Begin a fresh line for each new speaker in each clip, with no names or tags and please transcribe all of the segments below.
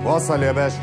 وصل يا باشا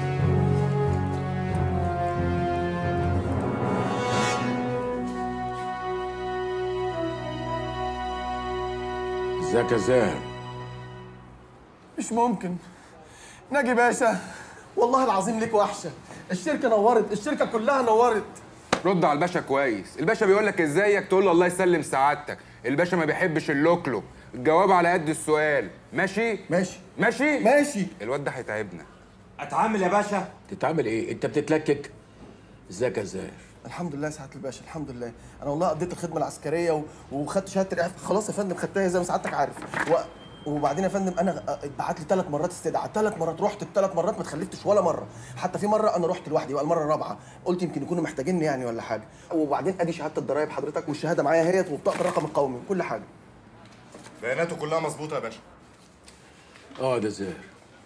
ازيك يا زاهر
مش ممكن ناجي باشا والله العظيم ليك وحشه الشركه نورت الشركه كلها نورت
رد على الباشا كويس الباشا بيقول لك ازيك تقول له الله يسلم سعادتك الباشا ما بيحبش اللوكلو الجواب على قد السؤال ماشي
ماشي
ماشي
ماشي
الواد ده هيتعبنا
اتعامل يا باشا
تتعامل ايه انت بتتلكك ازيك يا زاهر
الحمد لله يا سعاده الباشا الحمد لله انا والله قضيت الخدمه العسكريه و... وخدت شهاده الاعفاء خلاص يا فندم خدتها زي ما سعادتك عارف و... وبعدين يا فندم انا اتبعت لي ثلاث مرات استدعاء ثلاث مرات رحت الثلاث مرات ما اتخلفتش ولا مره حتى في مره انا رحت لوحدي بقى المره الرابعه قلت يمكن يكونوا محتاجيني يعني ولا حاجه وبعدين ادي شهاده الضرايب حضرتك والشهاده معايا اهيت وبطاقه الرقم القومي كل حاجه
بياناته كلها مظبوطه يا باشا
اه ده زاهر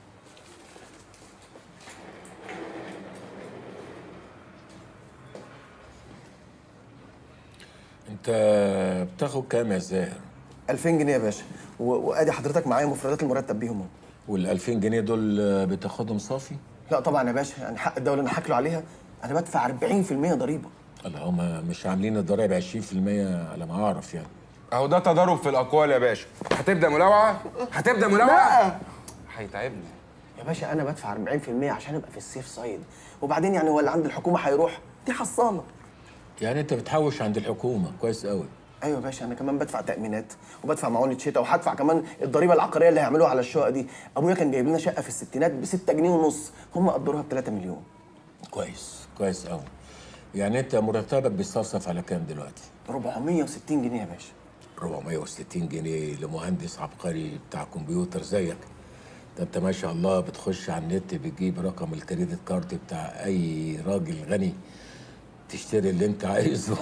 انت بتاخد كام يا زاهر
2000 جنيه يا باشا و... وادي حضرتك معايا مفردات المرتب بيهم اهو
وال 2000 جنيه دول بتاخدهم صافي
لا طبعا يا باشا يعني حق الدوله انا هاكله عليها انا بدفع 40% ضريبه
الله هما مش عاملين الضرايب 20% على ما اعرف يعني
اهو ده تضارب في الاقوال يا باشا هتبدا ملاوعه هتبدا ملاوعه هيتعبنا
يا باشا انا بدفع 40% عشان ابقى في السيف سايد وبعدين يعني هو اللي عند الحكومه هيروح دي حصانه
يعني انت بتحوش عند الحكومه كويس قوي
ايوه يا باشا انا كمان بدفع تامينات وبدفع معونه شتاء وهدفع كمان الضريبه العقاريه اللي هيعملوها على الشقه دي ابويا كان جايب لنا شقه في الستينات ب 6 جنيه ونص هم قدروها ب 3 مليون
كويس كويس قوي يعني انت مرتبك بيصفصف على كام دلوقتي
460 جنيه يا باشا
460 جنيه لمهندس عبقري بتاع كمبيوتر زيك ده انت ما شاء الله بتخش على النت بتجيب رقم الكريدت كارد بتاع اي راجل غني تشتري اللي انت عايزه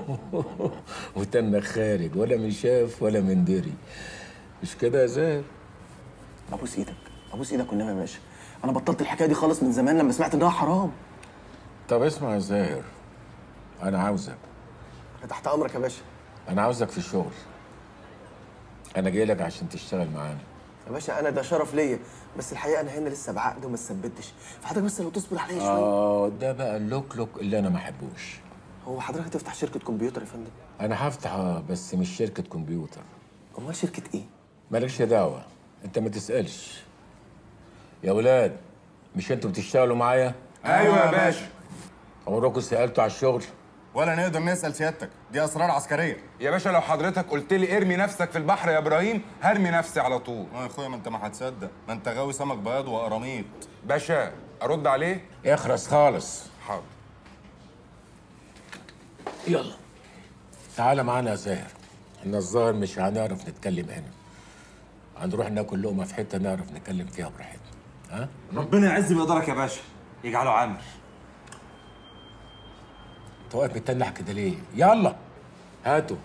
وتنك خارج ولا من شاف ولا من دري مش كده يا زاهر
ابوس ايدك ابوس ايدك والنبي يا باشا انا بطلت الحكايه دي خالص من زمان لما سمعت انها حرام
طب اسمع يا زاهر انا عاوزك
انا تحت امرك يا باشا
انا عاوزك في الشغل انا جاي لك عشان تشتغل معانا
يا باشا انا ده شرف ليا بس الحقيقه انا هنا لسه بعقد وما اتثبتش فحضرتك بس لو تصبر عليا شويه
اه ده بقى اللوك لوك اللي انا ما احبوش
هو حضرتك هتفتح شركه كمبيوتر يا فندم
انا هفتح آه، بس مش شركه كمبيوتر
امال شركه ايه
مالكش دعوه انت ما تسالش يا ولاد مش انتوا بتشتغلوا معايا
ايوه يا باشا
عمركم سالتوا على الشغل
ولا نقدر نسال سيادتك دي اسرار عسكريه
يا باشا لو حضرتك قلت لي ارمي نفسك في البحر يا ابراهيم هرمي نفسي على طول
اه يا اخويا ما انت ما هتصدق ما انت غاوي سمك بياض وقراميط
باشا ارد عليه
اخرس خالص
حاضر
يلا تعالى معانا يا زاهر احنا الظاهر مش هنعرف نتكلم هنا هنروح ناكل لقمه في حته نعرف نتكلم فيها براحتنا ها
ربنا يعز بقدرك يا باشا يجعله عامر
انت واقف متنح كده ليه يلا هاتوا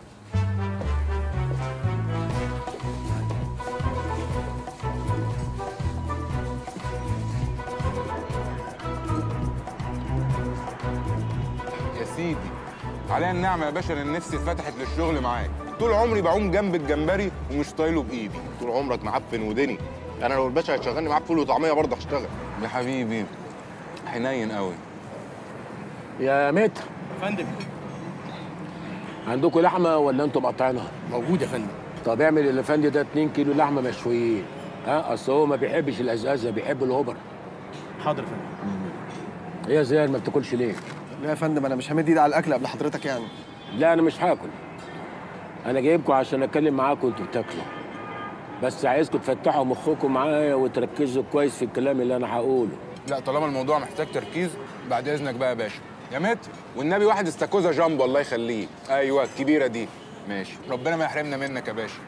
يا سيدي عليا النعمه يا باشا ان نفسي اتفتحت للشغل معاك طول عمري بعوم جنب الجمبري ومش طايله بايدي
طول عمرك معفن ودني انا لو الباشا هيشغلني معاه فول وطعميه برضه هشتغل
يا حبيبي حنين قوي
يا متر
فندم
عندكم لحمه ولا انتم مقطعينها
موجود يا فندم
طب اعمل الافندي ده 2 كيلو لحمه مشويين ها اصل هو ما بيحبش الازازه بيحب الهبر
حاضر يا فندم
ايه يا زياد ما بتاكلش ليه
لا يا فندم انا مش همد ايدي على الاكل قبل حضرتك يعني
لا انا مش هاكل انا جايبكم عشان اتكلم معاكم وانتوا بتاكلوا بس عايزكم تفتحوا مخكم معايا وتركزوا كويس في الكلام اللي انا هقوله
لا طالما الموضوع محتاج تركيز بعد اذنك بقى يا باشا يا متر والنبي واحد استاكوزا جامبو الله يخليه ايوه الكبيره دي ماشي ربنا ما يحرمنا منك يا باشا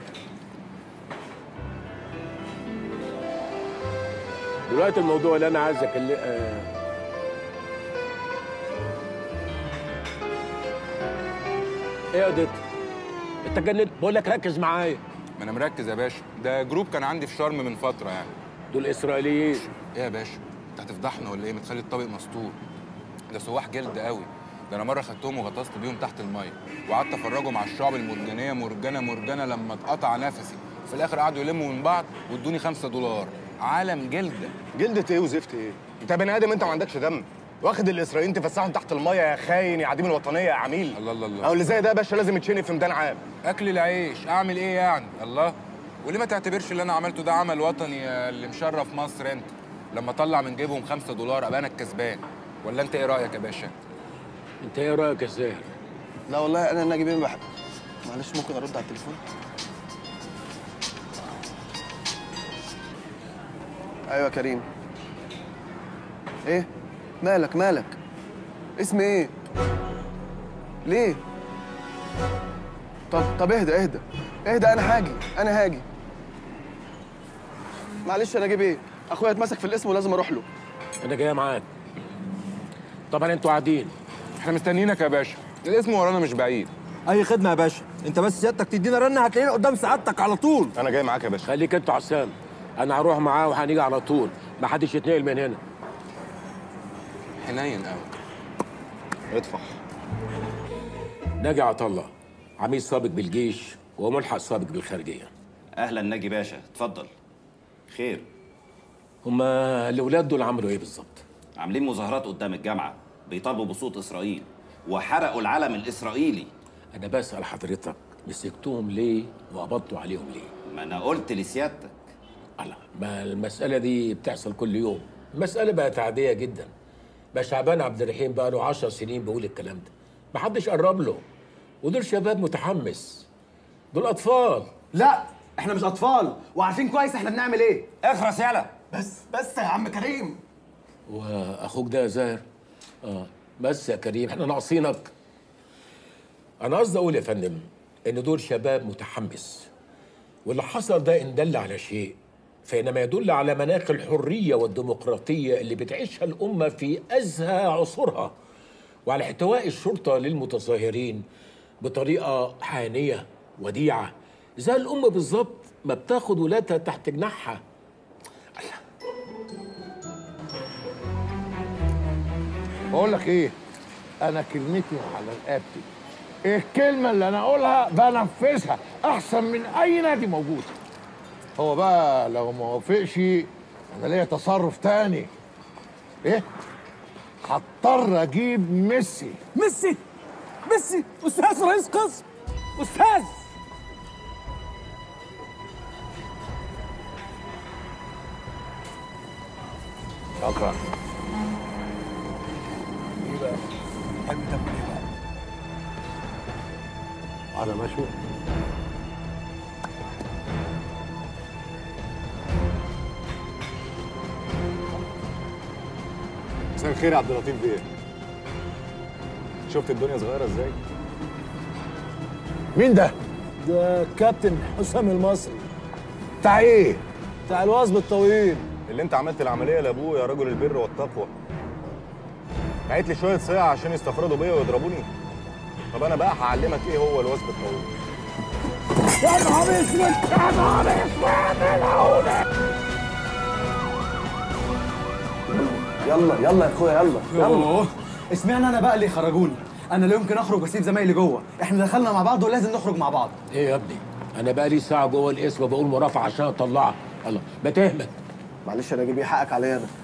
دلوقتي الموضوع اللي انا عايز اكلم آه. ايه يا دكتور انت جننت بقول لك ركز معايا
ما انا مركز يا باشا ده جروب كان عندي في شرم من فتره يعني
دول اسرائيليين
ايه يا باشا انت هتفضحنا ولا ايه ما تخلي الطبق مسطور ده سواح جلد قوي ده انا مره خدتهم وغطست بيهم تحت الميه وقعدت افرجهم على الشعب المرجانيه مرجانه مرجانه لما اتقطع نفسي في الاخر قعدوا يلموا من بعض وادوني خمسة دولار عالم جلده
جلدة ايه وزفت ايه؟ انت بني ادم انت ما عندكش دم واخد الاسرائيليين تفسحهم تحت الميه يا خاين يا عديم الوطنيه يا عميل
الله الله الله
او اللي زي ده يا باشا لازم يتشنق في ميدان عام
اكل العيش اعمل ايه يعني الله وليه ما تعتبرش اللي انا عملته ده عمل وطني يا اللي مشرف مصر انت لما اطلع من جيبهم خمسة دولار ابقى انا الكسبان ولا انت ايه رايك يا باشا
انت ايه رايك يا زاهر
لا والله انا ناجي بيه بحب معلش ممكن ارد على التليفون ايوه يا كريم ايه مالك مالك اسم ايه ليه طب طب اهدى اهدى اهدى انا هاجي انا هاجي معلش انا اجيب ايه اخويا اتمسك في الاسم ولازم اروح له
انا جاي معاك طبعا انتوا قاعدين
احنا مستنيينك يا باشا الاسم ورانا مش بعيد
اي خدمه يا باشا انت بس سيادتك تدينا رنه هتلاقينا قدام سعادتك على طول
انا جاي معاك يا باشا
خليك انتوا عسام انا هروح معاه وهنيجي على طول ما حدش يتنقل من هنا
حنين قوي
اطفح
ناجي عطا الله عميد سابق بالجيش وملحق سابق بالخارجيه
اهلا ناجي باشا اتفضل خير
هما الاولاد دول عملوا ايه بالظبط
عاملين مظاهرات قدام الجامعه بيطالبوا بصوت اسرائيل وحرقوا العلم الاسرائيلي
انا بسال حضرتك مسكتوهم ليه وقبضتوا عليهم ليه
ما انا قلت لسيادتك
الله ما المساله دي بتحصل كل يوم المساله بقت عاديه جدا بقى شعبان عبد الرحيم بقى له 10 سنين بيقول الكلام ده محدش قرب له ودول شباب متحمس دول اطفال
لا احنا مش اطفال وعارفين كويس احنا بنعمل ايه
اخرس يالا
بس بس يا عم كريم
واخوك ده يا زاهر اه بس يا كريم احنا ناقصينك انا قصدي اقول يا فندم ان دول شباب متحمس واللي حصل ده ان دل على شيء فانما يدل على مناخ الحريه والديمقراطيه اللي بتعيشها الامه في ازهى عصورها وعلى احتواء الشرطه للمتظاهرين بطريقه حانيه وديعه زي الام بالظبط ما بتاخد ولادها تحت جناحها
بقول لك ايه انا كلمتي على رقبتي الكلمه اللي انا اقولها بنفذها احسن من اي نادي موجود هو بقى لو ما وافقش انا ليا تصرف تاني ايه هضطر اجيب ميسي
ميسي ميسي استاذ رئيس قسم استاذ
شكرا على مشوي
مساء الخير يا عبد اللطيف بيه شفت الدنيا صغيره ازاي
مين ده
ده كابتن حسام المصري
بتاع ايه
بتاع الوثب الطويل
اللي انت عملت العمليه لابوه يا رجل البر والتقوى بعت لي شويه صيع عشان يستفردوا بيا ويضربوني طب انا بقى هعلمك ايه هو الوثب الطويل
يلا يلا يا اخويا يلا يلا
يوه اسمعنا انا بقى اللي خرجوني انا لا يمكن اخرج واسيب زمايلي جوه احنا دخلنا مع بعض ولازم نخرج مع بعض
ايه يا ابني انا بقى لي ساعه جوه القسم بقول مرافعه عشان اطلعها الله ما تهمل
معلش انا اجيب ايه حقك عليا انا